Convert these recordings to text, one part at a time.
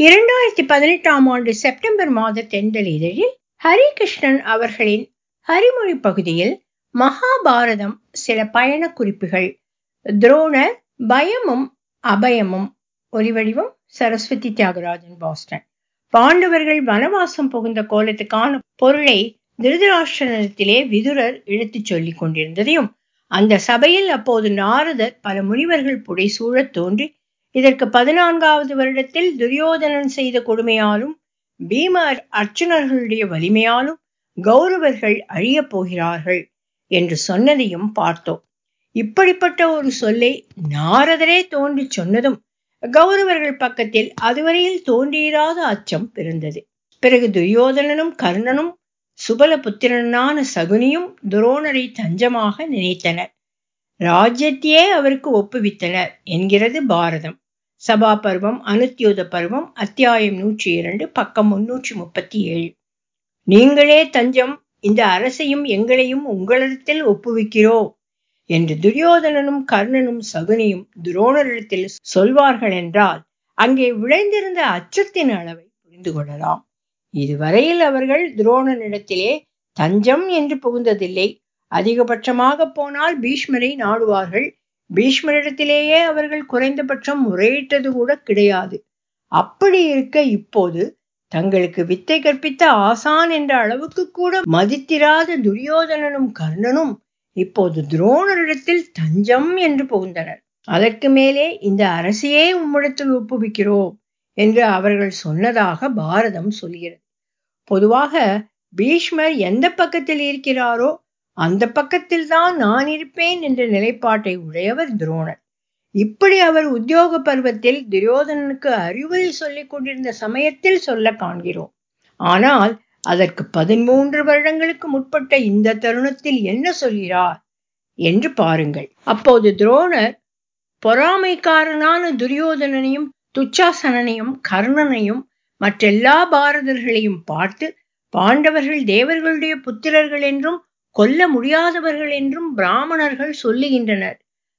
இரண்டாயிரத்தி பதினெட்டாம் ஆண்டு செப்டம்பர் மாத தென்றல் இதழில் ஹரிகிருஷ்ணன் அவர்களின் ஹரிமொழி பகுதியில் மகாபாரதம் சில பயண குறிப்புகள் துரோணர் பயமும் அபயமும் ஒலிவடிவம் சரஸ்வதி தியாகராஜன் பாஸ்டன் பாண்டவர்கள் வனவாசம் புகுந்த கோலத்துக்கான பொருளை திருதராஷ்டிரத்திலே விதுரர் எடுத்துச் சொல்லிக் கொண்டிருந்ததையும் அந்த சபையில் அப்போது நாரதர் பல முனிவர்கள் புடைசூழத் தோன்றி இதற்கு பதினான்காவது வருடத்தில் துரியோதனன் செய்த கொடுமையாலும் பீம அர்ச்சுனர்களுடைய வலிமையாலும் கௌரவர்கள் அழியப் போகிறார்கள் என்று சொன்னதையும் பார்த்தோம் இப்படிப்பட்ட ஒரு சொல்லை நாரதரே தோன்றி சொன்னதும் கௌரவர்கள் பக்கத்தில் அதுவரையில் தோன்றியிராத அச்சம் பிறந்தது பிறகு துரியோதனனும் கர்ணனும் சுபலபுத்திரனான சகுனியும் துரோணரை தஞ்சமாக நினைத்தனர் ராஜ்யத்தையே அவருக்கு ஒப்புவித்தனர் என்கிறது பாரதம் சபா பருவம் அனுத்தியோத பருவம் அத்தியாயம் நூற்றி இரண்டு பக்கம் முன்னூற்றி முப்பத்தி ஏழு நீங்களே தஞ்சம் இந்த அரசையும் எங்களையும் உங்களிடத்தில் ஒப்புவிக்கிறோ என்று துரியோதனனும் கர்ணனும் சகுனியும் துரோணரிடத்தில் சொல்வார்கள் என்றால் அங்கே விளைந்திருந்த அச்சத்தின் அளவை புரிந்து கொள்ளலாம் இதுவரையில் அவர்கள் துரோணனிடத்திலே தஞ்சம் என்று புகுந்ததில்லை அதிகபட்சமாக போனால் பீஷ்மரை நாடுவார்கள் பீஷ்மரிடத்திலேயே அவர்கள் குறைந்தபட்சம் முறையிட்டது கூட கிடையாது அப்படி இருக்க இப்போது தங்களுக்கு வித்தை கற்பித்த ஆசான் என்ற அளவுக்கு கூட மதித்திராத துரியோதனனும் கர்ணனும் இப்போது துரோணரிடத்தில் தஞ்சம் என்று புகுந்தனர் அதற்கு மேலே இந்த அரசையே உம்மிடத்தில் ஒப்புவிக்கிறோம் என்று அவர்கள் சொன்னதாக பாரதம் சொல்கிறது பொதுவாக பீஷ்மர் எந்த பக்கத்தில் இருக்கிறாரோ அந்த பக்கத்தில் தான் நான் இருப்பேன் என்ற நிலைப்பாட்டை உடையவர் துரோணர் இப்படி அவர் உத்தியோக பருவத்தில் துரியோதனனுக்கு அறிவுரை சொல்லிக் கொண்டிருந்த சமயத்தில் சொல்ல காண்கிறோம் ஆனால் அதற்கு பதிமூன்று வருடங்களுக்கு முற்பட்ட இந்த தருணத்தில் என்ன சொல்கிறார் என்று பாருங்கள் அப்போது துரோணர் பொறாமைக்காரனான துரியோதனனையும் துச்சாசனனையும் கர்ணனையும் மற்றெல்லா பாரதர்களையும் பார்த்து பாண்டவர்கள் தேவர்களுடைய புத்திரர்கள் என்றும் கொல்ல முடியாதவர்கள் என்றும் பிராமணர்கள் சொல்லுகின்றனர்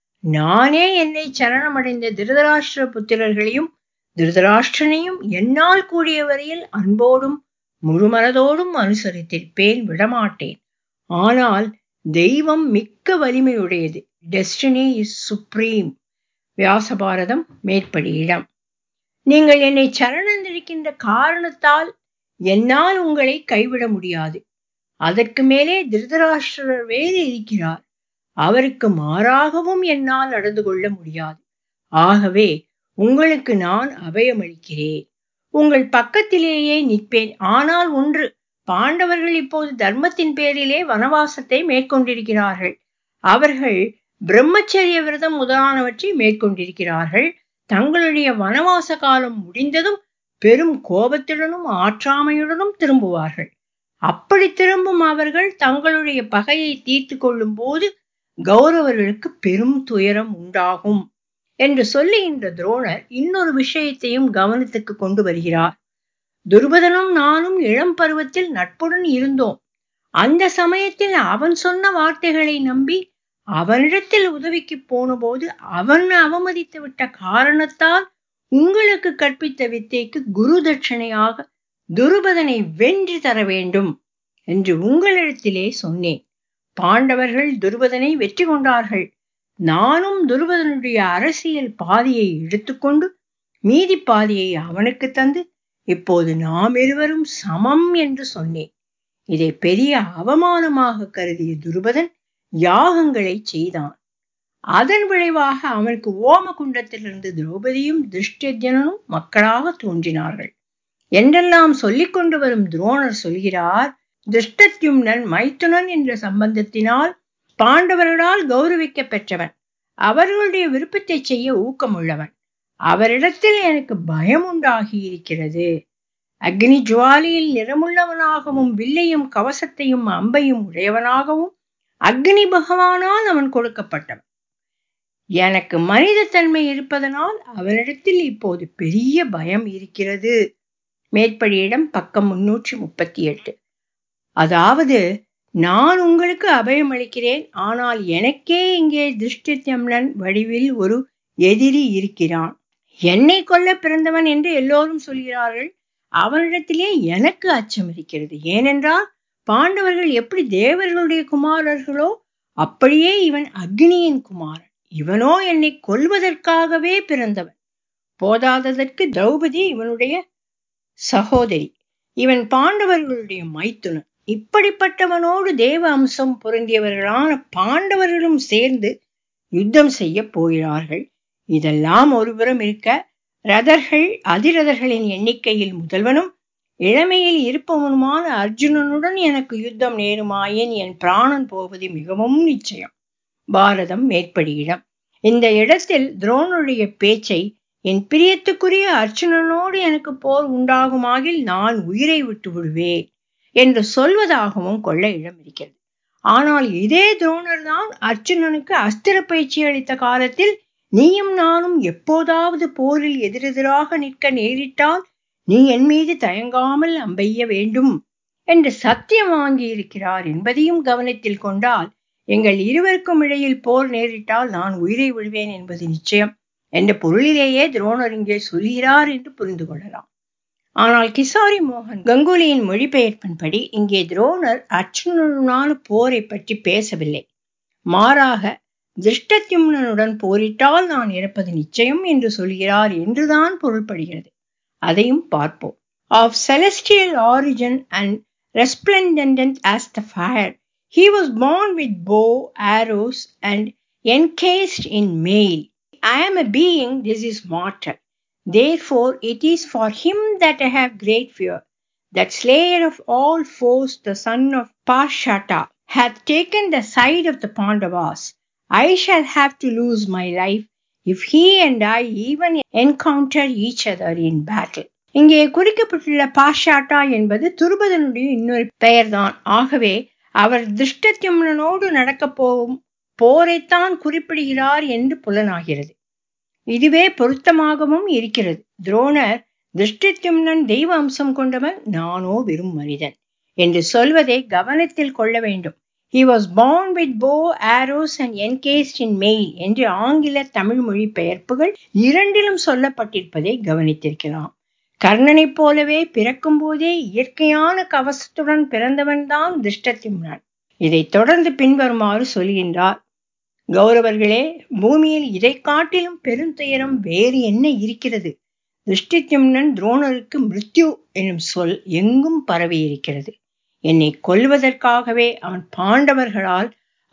நானே என்னை சரணமடைந்த திருதராஷ்டிர புத்திரர்களையும் திருதராஷ்டிரனையும் என்னால் கூடிய வரையில் அன்போடும் முழுமனதோடும் அனுசரித்திருப்பேன் விடமாட்டேன் ஆனால் தெய்வம் மிக்க வலிமையுடையது டெஸ்டினி இஸ் சுப்ரீம் வியாசபாரதம் மேற்படியிடம் நீங்கள் என்னை சரணந்திருக்கின்ற காரணத்தால் என்னால் உங்களை கைவிட முடியாது அதற்கு மேலே திருதராஷ்டிரர் வேறு இருக்கிறார் அவருக்கு மாறாகவும் என்னால் நடந்து கொள்ள முடியாது ஆகவே உங்களுக்கு நான் அபயமளிக்கிறேன் உங்கள் பக்கத்திலேயே நிற்பேன் ஆனால் ஒன்று பாண்டவர்கள் இப்போது தர்மத்தின் பேரிலே வனவாசத்தை மேற்கொண்டிருக்கிறார்கள் அவர்கள் பிரம்மச்சரிய விரதம் முதலானவற்றை மேற்கொண்டிருக்கிறார்கள் தங்களுடைய வனவாச காலம் முடிந்ததும் பெரும் கோபத்துடனும் ஆற்றாமையுடனும் திரும்புவார்கள் அப்படி திரும்பும் அவர்கள் தங்களுடைய பகையை தீர்த்து கொள்ளும் போது கௌரவர்களுக்கு பெரும் துயரம் உண்டாகும் என்று சொல்லுகின்ற துரோணர் இன்னொரு விஷயத்தையும் கவனத்துக்கு கொண்டு வருகிறார் துருபதனும் நானும் இளம் பருவத்தில் நட்புடன் இருந்தோம் அந்த சமயத்தில் அவன் சொன்ன வார்த்தைகளை நம்பி அவனிடத்தில் உதவிக்கு போனபோது அவன் அவமதித்து விட்ட காரணத்தால் உங்களுக்கு கற்பித்த வித்தைக்கு குரு தட்சணையாக துருபதனை வென்று தர வேண்டும் என்று உங்களிடத்திலே சொன்னேன் பாண்டவர்கள் துருபதனை வெற்றி கொண்டார்கள் நானும் துருபதனுடைய அரசியல் பாதியை எடுத்துக்கொண்டு மீதி பாதியை அவனுக்கு தந்து இப்போது நாம் இருவரும் சமம் என்று சொன்னேன் இதை பெரிய அவமானமாக கருதிய துருபதன் யாகங்களை செய்தான் அதன் விளைவாக அவனுக்கு ஓமகுண்டத்திலிருந்து திரௌபதியும் திருஷ்டஜனும் மக்களாக தோன்றினார்கள் என்றெல்லாம் சொல்லிக் கொண்டு வரும் துரோணர் சொல்கிறார் திருஷ்டத்யும்னன் மைத்துனன் என்ற சம்பந்தத்தினால் பாண்டவர்களால் கௌரவிக்க பெற்றவன் அவர்களுடைய விருப்பத்தை செய்ய ஊக்கமுள்ளவன் அவரிடத்தில் எனக்கு பயம் உண்டாகி இருக்கிறது அக்னி ஜுவாலியில் நிறமுள்ளவனாகவும் வில்லையும் கவசத்தையும் அம்பையும் உடையவனாகவும் அக்னி பகவானால் அவன் கொடுக்கப்பட்டவன் எனக்கு மனித தன்மை இருப்பதனால் அவனிடத்தில் இப்போது பெரிய பயம் இருக்கிறது மேற்படியிடம் பக்கம் முன்னூற்றி முப்பத்தி எட்டு அதாவது நான் உங்களுக்கு அபயம் அளிக்கிறேன் ஆனால் எனக்கே இங்கே திருஷ்டித்யம்னன் வடிவில் ஒரு எதிரி இருக்கிறான் என்னை கொல்ல பிறந்தவன் என்று எல்லோரும் சொல்கிறார்கள் அவனிடத்திலே எனக்கு அச்சம் இருக்கிறது ஏனென்றால் பாண்டவர்கள் எப்படி தேவர்களுடைய குமாரர்களோ அப்படியே இவன் அக்னியின் குமாரன் இவனோ என்னை கொல்வதற்காகவே பிறந்தவன் போதாததற்கு திரௌபதி இவனுடைய சகோதரி இவன் பாண்டவர்களுடைய மைத்துனன் இப்படிப்பட்டவனோடு தேவ அம்சம் பொருந்தியவர்களான பாண்டவர்களும் சேர்ந்து யுத்தம் செய்ய போகிறார்கள் இதெல்லாம் ஒருபுறம் இருக்க ரதர்கள் அதிரதர்களின் எண்ணிக்கையில் முதல்வனும் இளமையில் இருப்பவனுமான அர்ஜுனனுடன் எனக்கு யுத்தம் நேருமாயின் என் பிராணன் போவது மிகவும் நிச்சயம் பாரதம் மேற்படியிடம் இந்த இடத்தில் துரோணுடைய பேச்சை என் பிரியத்துக்குரிய அர்ஜுனனோடு எனக்கு போர் உண்டாகுமாகில் நான் உயிரை விட்டு விடுவேன் என்று சொல்வதாகவும் கொள்ள இடம் இருக்கிறது ஆனால் இதே துரோணர் தான் அர்ஜுனனுக்கு அஸ்திர பயிற்சி அளித்த காலத்தில் நீயும் நானும் எப்போதாவது போரில் எதிரெதிராக நிற்க நேரிட்டால் நீ என் மீது தயங்காமல் அம்பெய்ய வேண்டும் என்று சத்தியம் வாங்கியிருக்கிறார் என்பதையும் கவனத்தில் கொண்டால் எங்கள் இருவருக்கும் இடையில் போர் நேரிட்டால் நான் உயிரை விடுவேன் என்பது நிச்சயம் என்ற பொருளிலேயே துரோணர் இங்கே சொல்கிறார் என்று புரிந்து கொள்ளலாம் ஆனால் கிசாரி மோகன் கங்குலியின் மொழிபெயர்ப்பின்படி இங்கே துரோணர் அர்ஜுனனுடனான போரை பற்றி பேசவில்லை மாறாக திருஷ்டத்யும்னனுடன் போரிட்டால் நான் இறப்பது நிச்சயம் என்று சொல்கிறார் என்றுதான் பொருள்படுகிறது அதையும் பார்ப்போம் of celestial origin and resplendent as the fire he was born with bow arrows and encased in mail i am a being this is mortal therefore it is for him that i have great fear that slayer of all foes the son of pashata hath taken the side of the pandavas i shall have to lose my life if he and i even encounter each other in battle இங்கே குறிக்கப்பட்டுள்ள பாஷாட்டா என்பது துருபதனுடைய இன்னொரு பெயர்தான் ஆகவே அவர் திருஷ்டத்யும்னோடு நடக்கப் போகும் போரைத்தான் குறிப்பிடுகிறார் என்று புலனாகிறது இதுவே பொருத்தமாகவும் இருக்கிறது துரோணர் திருஷ்டத்யும்னன் தெய்வ அம்சம் கொண்டவன் நானோ வெறும் மனிதன் என்று சொல்வதை கவனத்தில் கொள்ள வேண்டும் he was born with bow arrows and encased in mail என்று ஆங்கில தமிழ் மொழி பெயர்ப்புகள் இரண்டிலும் சொல்லப்பட்டிருப்பதை கவனித்திருக்கலாம் கர்ணனைப் போலவே பிறக்கும் போதே இயற்கையான கவசத்துடன் பிறந்தவன்தான் திருஷ்டத்யும்னன் இதைத் தொடர்ந்து பின்வருமாறு சொல்கின்றார் கௌரவர்களே பூமியில் இதை காட்டிலும் பெருந்துயரம் வேறு என்ன இருக்கிறது திருஷ்டித்யும்னன் துரோணருக்கு மிருத்யு எனும் சொல் எங்கும் பரவி இருக்கிறது என்னை கொல்வதற்காகவே அவன் பாண்டவர்களால்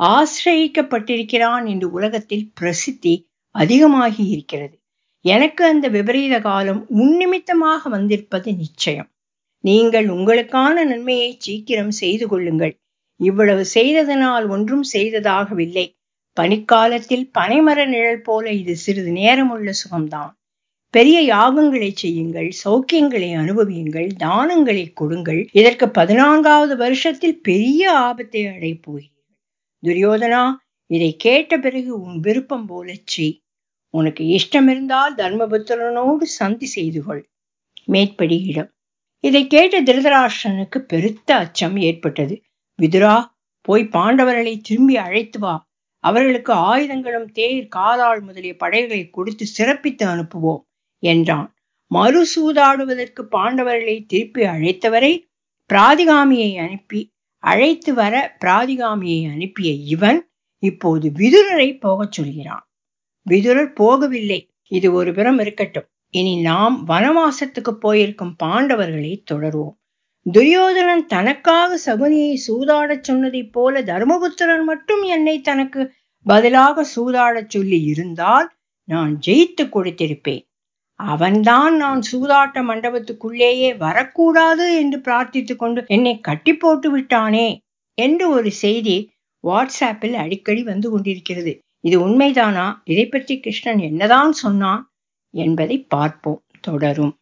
ஆசிரயிக்கப்பட்டிருக்கிறான் என்று உலகத்தில் பிரசித்தி அதிகமாகி இருக்கிறது எனக்கு அந்த விபரீத காலம் உன்னிமித்தமாக வந்திருப்பது நிச்சயம் நீங்கள் உங்களுக்கான நன்மையை சீக்கிரம் செய்து கொள்ளுங்கள் இவ்வளவு செய்ததனால் ஒன்றும் செய்ததாகவில்லை பனிக்காலத்தில் பனைமர நிழல் போல இது சிறிது நேரமுள்ள சுகம்தான் பெரிய யாகங்களை செய்யுங்கள் சௌக்கியங்களை அனுபவியுங்கள் தானங்களை கொடுங்கள் இதற்கு பதினான்காவது வருஷத்தில் பெரிய ஆபத்தை அடையப் போகிறீர்கள் துரியோதனா இதை கேட்ட பிறகு உன் விருப்பம் போல செய் உனக்கு இஷ்டமிருந்தால் தர்மபுத்திரனோடு சந்தி செய்து கொள் மேற்படி இடம் இதை கேட்ட திருதராஷ்டிரனுக்கு பெருத்த அச்சம் ஏற்பட்டது விதுரா போய் பாண்டவர்களை திரும்பி அழைத்து வா அவர்களுக்கு ஆயுதங்களும் தேர் காலாள் முதலிய படைகளை கொடுத்து சிறப்பித்து அனுப்புவோம் என்றான் மறு சூதாடுவதற்கு பாண்டவர்களை திருப்பி அழைத்தவரை பிராதிகாமியை அனுப்பி அழைத்து வர பிராதிகாமியை அனுப்பிய இவன் இப்போது விதுரரை போகச் சொல்கிறான் விதுரர் போகவில்லை இது ஒரு புறம் இருக்கட்டும் இனி நாம் வனவாசத்துக்கு போயிருக்கும் பாண்டவர்களை தொடர்வோம் துரியோதனன் தனக்காக சகுனியை சூதாடச் சொன்னதைப் போல தர்மபுத்திரன் மட்டும் என்னை தனக்கு பதிலாக சூதாடச் சொல்லி இருந்தால் நான் ஜெயித்து கொடுத்திருப்பேன் அவன்தான் நான் சூதாட்ட மண்டபத்துக்குள்ளேயே வரக்கூடாது என்று பிரார்த்தித்துக் கொண்டு என்னை கட்டி போட்டு விட்டானே என்று ஒரு செய்தி வாட்ஸ்ஆப்பில் அடிக்கடி வந்து கொண்டிருக்கிறது இது உண்மைதானா இதை பற்றி கிருஷ்ணன் என்னதான் சொன்னான் என்பதை பார்ப்போம் தொடரும்